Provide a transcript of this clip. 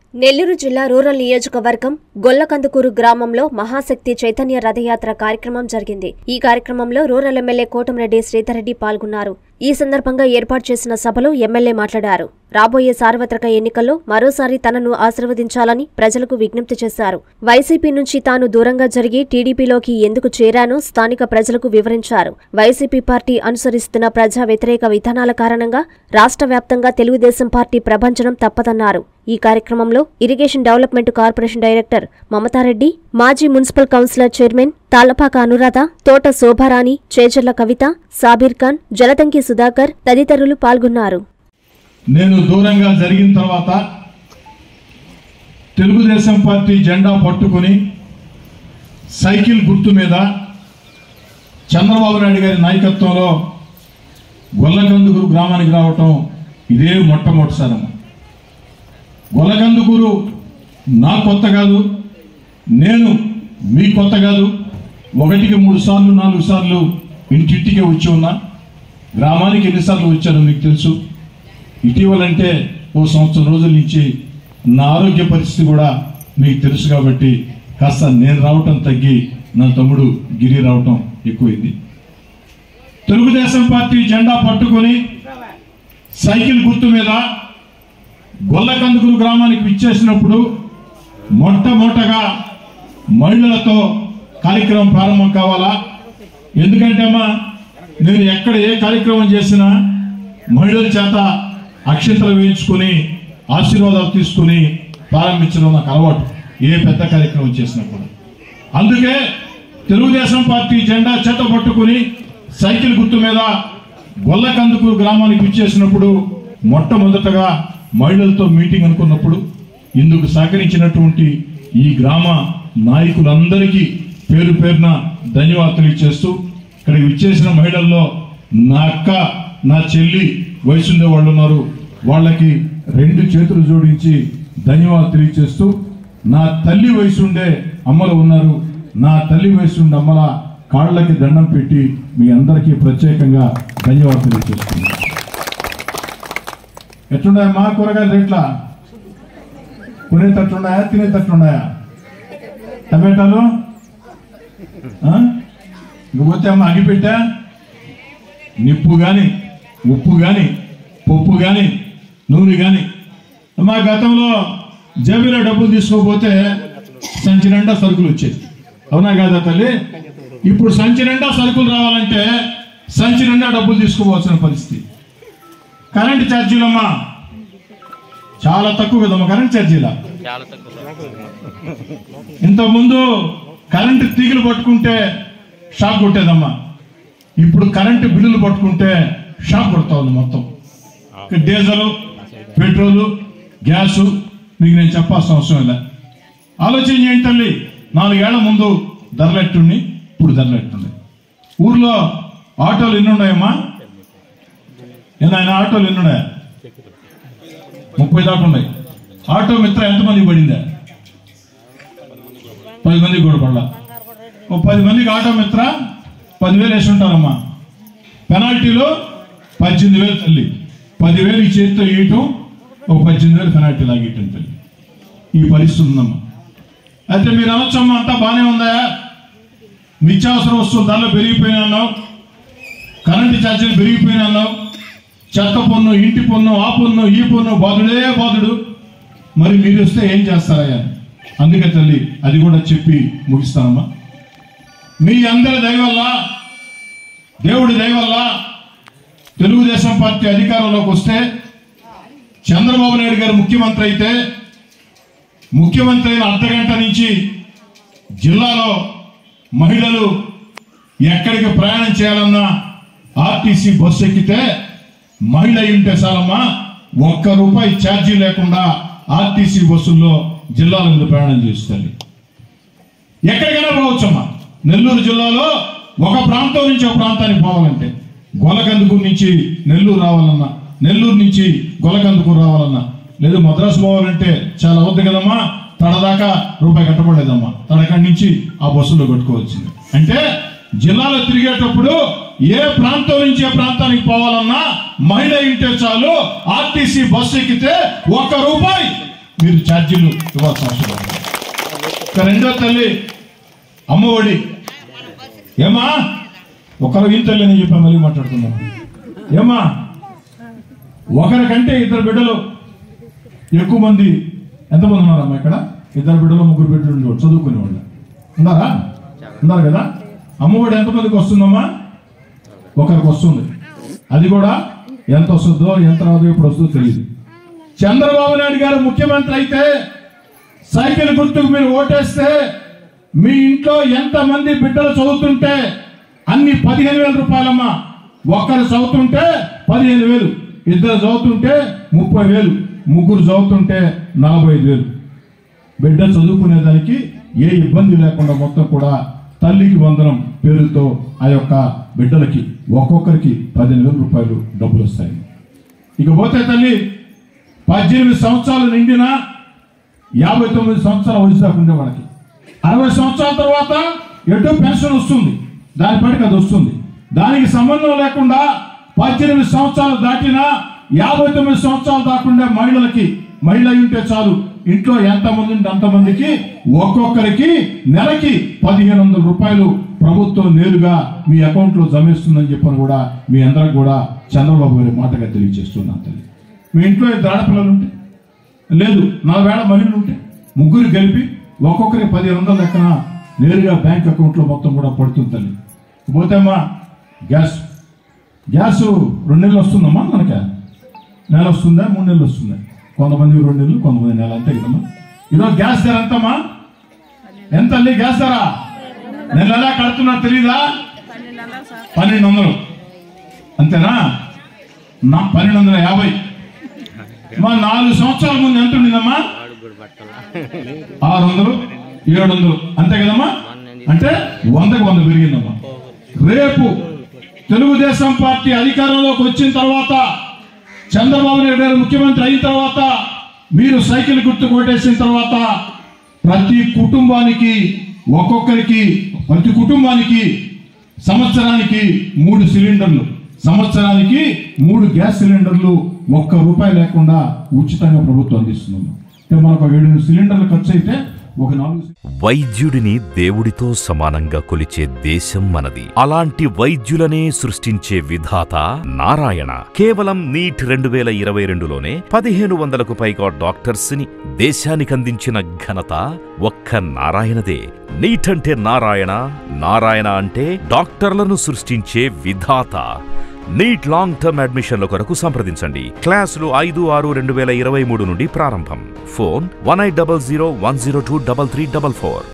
నెల్లూరు జిల్లా రూరల్ నియోజకవర్గం గొల్లకందుకూరు గ్రామంలో మహాశక్తి చైతన్య రథయాత్ర కార్యక్రమం జరిగింది ఈ కార్యక్రమంలో రూరల్ ఎమ్మెల్యే కోటంరెడ్డి శ్రీధర్రెడ్డి పాల్గొన్నారు ఈ సందర్భంగా ఏర్పాటు చేసిన సభలో ఎమ్మెల్యే మాట్లాడారు రాబోయే సార్వత్రిక ఎన్నికల్లో మరోసారి తనను ఆశీర్వదించాలని ప్రజలకు విజ్ఞప్తి చేశారు వైసీపీ నుంచి తాను దూరంగా జరిగి టీడీపీలోకి ఎందుకు చేరానో స్థానిక ప్రజలకు వివరించారు వైసీపీ పార్టీ అనుసరిస్తున్న ప్రజా వ్యతిరేక విధానాల కారణంగా రాష్ట్ర వ్యాప్తంగా తెలుగుదేశం పార్టీ ప్రభంజనం తప్పదన్నారు ఈ కార్యక్రమంలో irrigation development corporation director Mamatha Reddy మాజీ municipal councillor chairman Tallapaka Anuradha Thota Shobharani Chejarla కవిత సాబీర్ ఖాన్ జలదంకి సుధాకర్ తదితరులు పాల్గొన్నారు నేను దూరంగా జరిగిన తర్వాత తెలుగుదేశం పార్టీ జెండా పట్టుకుని సైకిల్ గుర్తు మీద చంద్రబాబు నాయుడు గారి నాయకత్వంలో గొల్లకందుకూరు గ్రామానికి రావటం ఇదే మొట్టమొదటిసారమ్మ గొల్లకందుకూరు నా కొత్త కాదు నేను మీ కొత్త కాదు ఒకటికి మూడు సార్లు నాలుగు సార్లు ఇంటింటికే వచ్చి ఉన్నా గ్రామానికి ఎన్నిసార్లు వచ్చానో మీకు తెలుసు ఇటీవలంటే ఓ సంవత్సరం రోజుల నుంచి నా ఆరోగ్య పరిస్థితి కూడా మీకు తెలుసు కాబట్టి కాస్త నేను రావటం తగ్గి నా తమ్ముడు గిరి రావటం ఎక్కువైంది తెలుగుదేశం పార్టీ జెండా పట్టుకొని సైకిల్ గుర్తు మీద గొల్లకందుకూరు గ్రామానికి విచ్చేసినప్పుడు మొట్టమొదటగా మహిళలతో కార్యక్రమం ప్రారంభం కావాలా ఎందుకంటే అమ్మా నేను ఎక్కడ ఏ కార్యక్రమం చేసినా మహిళల చేత అక్షంతలు వేయించుకొని ఆశీర్వాదాలు తీసుకుని ప్రారంభించడం నాకు అలవాటు ఏ పెద్ద కార్యక్రమం చేసినా కూడా అందుకే తెలుగుదేశం పార్టీ జెండా చేత పట్టుకుని సైకిల్ గుర్తు మీద గొల్లకందుకూరు గ్రామానికి విచ్చేసినప్పుడు మొట్టమొదటగా మహిళలతో మీటింగ్ అనుకున్నప్పుడు ఇందుకు సహకరించినటువంటి ఈ గ్రామ నాయకులందరికీ పేరు పేరున ధన్యవాదాలు తెలియజేస్తూ ఇక్కడికి విచ్చేసిన మహిళల్లో నా అక్క నా చెల్లి వయసుండే వాళ్ళు ఉన్నారు వాళ్ళకి రెండు చేతులు జోడించి ధన్యవాదాలు తెలియజేస్తూ నా తల్లి వయసుండే అమ్మలు ఉన్నారు నా తల్లి వయసుండే అమ్మల కాళ్ళకి దండం పెట్టి మీ అందరికీ ప్రత్యేకంగా ధన్యవాదాలు తెలియజేస్తున్నాను ఎట్లున్నాయా మా కూరగాయల రేట్ల కొనేటట్లున్నాయా తినేటట్లున్నాయా టమాటాలు ఆ? ఇంకపోతే అమ్మ అగిపెట్టా నిప్పు గాని ఉప్పు గాని పప్పు గాని నూనె గాని మా గతంలో జేబులో డబ్బులు తీసుకోకపోతే సంచి నిండా సరుకులు వచ్చేది అవునా కాదా తల్లి ఇప్పుడు సంచి నిండా సరుకులు రావాలంటే సంచి నిండా డబ్బులు తీసుకోవాల్సిన పరిస్థితి కరెంట్ ఛార్జీలమ్మా చాలా తక్కువ కదమ్మా కరెంట్ ఛార్జీలా చాలా తక్కువ ఇంతకుముందు కరెంటు తీగలు పట్టుకుంటే షాక్ కొట్టేదమ్మా ఇప్పుడు కరెంటు బిల్లులు పట్టుకుంటే షాక్ కొడతా ఉంది మొత్తం ఇక డీజిల్ పెట్రోలు గ్యాసు మీకు నేను చెప్పాల్సిన అవసరం లేదు ఆలోచన చేయండి తల్లి నాలుగేళ్ల ముందు ధరలు ఎట్టుండి ఇప్పుడు ధరలు ఎట్టుండి ఊర్లో ఆటోలు ఎన్ని ఉన్నాయమ్మా ఎన్ని ఆయన ఆటోలు ఎన్ని ఉన్నాయా ముప్పై దాకా ఉన్నాయి ఆటో మిత్ర ఎంతమందికి పడిందా పది మందికి కూడా పడలా ఓ పది మందికి ఆటో మిత్ర పదివేలు వేసి ఉంటారమ్మా పెనాల్టీలో పద్దెనిమిది వేలు తల్లి పదివేలు ఈ చేతితో ఇయటం ఒక పద్దెనిమిది వేలు పెనాల్టీ లాగేయటం తల్లి ఈ పరిస్థితి ఉందమ్మా అయితే మీరు అనొచ్చమ్మా అంతా బాగానే ఉందా నిత్యావసర వస్తువులు ధరలు పెరిగిపోయినా అన్నావు కరెంటు ఛార్జీలు పెరిగిపోయినా అన్నావు చెత్త పన్ను ఇంటి పన్ను ఆ పన్ను ఈ పన్ను బాధుడే బాధుడు మరి మీరు వస్తే ఏం చేస్తారయ్యా అందుకే తల్లి అది కూడా చెప్పి ముగిస్తానమ్మా మీ అందరి దయ వల్ల దేవుడి దయ వల్ల తెలుగుదేశం పార్టీ అధికారంలోకి వస్తే చంద్రబాబు నాయుడు గారు ముఖ్యమంత్రి అయితే ముఖ్యమంత్రి అయిన అర్ధగంట నుంచి జిల్లాలో మహిళలు ఎక్కడికి ప్రయాణం చేయాలన్నా ఆర్టీసీ బస్సు ఎక్కితే మహిళ అయి ఉంటే చాలమ్మా ఒక్క రూపాయి ఛార్జీ లేకుండా ఆర్టీసీ బస్సుల్లో జిల్లాల మీద ప్రయాణం చేస్తుంది ఎక్కడికైనా పోవచ్చమ్మా నెల్లూరు జిల్లాలో ఒక ప్రాంతం నుంచి ఒక ప్రాంతానికి పోవాలంటే గొలకందుకూరు నుంచి నెల్లూరు రావాలన్నా నెల్లూరు నుంచి గొలకందుకూరు రావాలన్నా లేదు మద్రాసు పోవాలంటే చాలా అవుద్ది కదమ్మా తడదాకా రూపాయి కట్టబడలేదమ్మా తడకాడి నుంచి ఆ బస్సులో కట్టుకోవాల్సింది అంటే జిల్లాలో తిరిగేటప్పుడు ఏ ప్రాంతం నుంచి ఏ ప్రాంతానికి పోవాలన్నా మహిళ ఇంటే చాలు ఆర్టీసీ బస్సు ఎక్కితే ఒక్క రూపాయి మీరు ఛార్జీలు ఇవ్వాల్సిన అవసరం లేదు ఇక రెండో తల్లి అమ్మఒడి ఏమా ఒకరు ఈ తల్లి అని చెప్పి మళ్ళీ మాట్లాడుతున్నాం ఏమా ఒకరికంటే ఇద్దరు బిడ్డలు ఎక్కువ మంది ఎంతమంది ఉన్నారమ్మా ఇక్కడ ఇద్దరు బిడ్డలు ముగ్గురు బిడ్డలు ఉండేవాళ్ళు చదువుకునే వాళ్ళు ఉన్నారా ఉన్నారు కదా అమ్మఒడి ఎంతమందికి వస్తుందమ్మా ఒకరికి వస్తుంది అది కూడా ఎంత వస్తుందో ఎంత రాదో ఇప్పుడు వస్తుందో తెలియదు చంద్రబాబు నాయుడు గారు ముఖ్యమంత్రి అయితే సైకిల్ గుర్తుకు మీరు ఓటేస్తే మీ ఇంట్లో ఎంతమంది బిడ్డలు చదువుతుంటే అన్ని పదిహేను వేల రూపాయలమ్మా ఒక్కరు చదువుతుంటే పదిహేను వేలు ఇద్దరు చదువుతుంటే ముప్పై వేలు ముగ్గురు చదువుతుంటే నలభై ఐదు వేలు బిడ్డ చదువుకునేదానికి ఏ ఇబ్బంది లేకుండా మొత్తం కూడా తల్లికి వందనం పేరుతో ఆ యొక్క బిడ్డలకి ఒక్కొక్కరికి పదిహేను వేల రూపాయలు డబ్బులు వస్తాయి ఇక పోతే తల్లి పద్దెనిమిది సంవత్సరాలు నిండినా యాభై తొమ్మిది సంవత్సరాల వయసు దాకా ఉండే వాళ్ళకి అరవై సంవత్సరాల తర్వాత ఎటు పెన్షన్ వస్తుంది దాని పడికి అది వస్తుంది దానికి సంబంధం లేకుండా పద్దెనిమిది సంవత్సరాలు దాటినా యాభై తొమ్మిది సంవత్సరాలు దాకుండా మహిళలకి మహిళ అయి ఉంటే చాలు ఇంట్లో ఎంతమంది ఉంటే అంతమందికి ఒక్కొక్కరికి నెలకి పదిహేను వందల రూపాయలు ప్రభుత్వం నేరుగా మీ అకౌంట్లో జమేస్తుందని చెప్పని కూడా మీ అందరికి కూడా చంద్రబాబు గారి మాటగా తెలియజేస్తున్నాను తల్లి మీ ఇంట్లో ఇద్దరు ఆడపిల్లలు ఉంటే లేదు నా వేళ మహిళలు ఉంటే ముగ్గురు కలిపి ఒక్కొక్కరికి పదిహేను వందల లెక్కన నేరుగా బ్యాంక్ అకౌంట్లో మొత్తం కూడా పడుతుంది తల్లి పోతేమ్మా గ్యాస్ గ్యాస్ రెండు నెలలు వస్తుందమ్మా మనకి నెల వస్తుందా మూడు నెలలు వస్తుందా కొంతమంది రెండు నెలలు కొంతమంది నెల అంతే కదమ్మా ఈరోజు గ్యాస్ ధర ఎంతమ్మా ఎంత అండి గ్యాస్ ధర నెల ఎలా కడుతున్నా తెలీదా పన్నెండు వందలు అంతేనా నా పన్నెండు వందల యాభై మా నాలుగు సంవత్సరాల ముందు ఎంత ఉండిందమ్మా ఆరు వందలు ఏడు వందలు అంతే కదమ్మా అంటే వందకు వంద పెరిగిందమ్మా రేపు తెలుగుదేశం పార్టీ అధికారంలోకి వచ్చిన తర్వాత చంద్రబాబు నాయుడు గారు ముఖ్యమంత్రి అయిన తర్వాత మీరు సైకిల్ గుర్తు కొట్టేసిన తర్వాత ప్రతి కుటుంబానికి ఒక్కొక్కరికి ప్రతి కుటుంబానికి సంవత్సరానికి మూడు సిలిండర్లు సంవత్సరానికి మూడు గ్యాస్ సిలిండర్లు ఒక్క రూపాయి లేకుండా ఉచితంగా ప్రభుత్వం అందిస్తుంది అంటే మనకు ఒక ఏడు సిలిండర్లు ఖర్చు అయితే ఒక నాలుగు వైద్యుడిని దేవుడితో సమానంగా కొలిచే దేశం మనది అలాంటి వైద్యులనే సృష్టించే విధాత నారాయణ కేవలం నీట్ రెండు వేల ఇరవై రెండులోనే పదిహేను వందలకు పైగా డాక్టర్స్ ని దేశానికి అందించిన ఘనత ఒక్క నారాయణదే నీట్ అంటే నారాయణ నారాయణ అంటే డాక్టర్లను సృష్టించే విధాత నీట్ లాంగ్ టర్మ్ అడ్మిషన్ల కొరకు సంప్రదించండి క్లాసులు ఐదు ఆరు రెండు వేల ఇరవై మూడు నుండి ప్రారంభం phone one eight double zero one zero two double three double four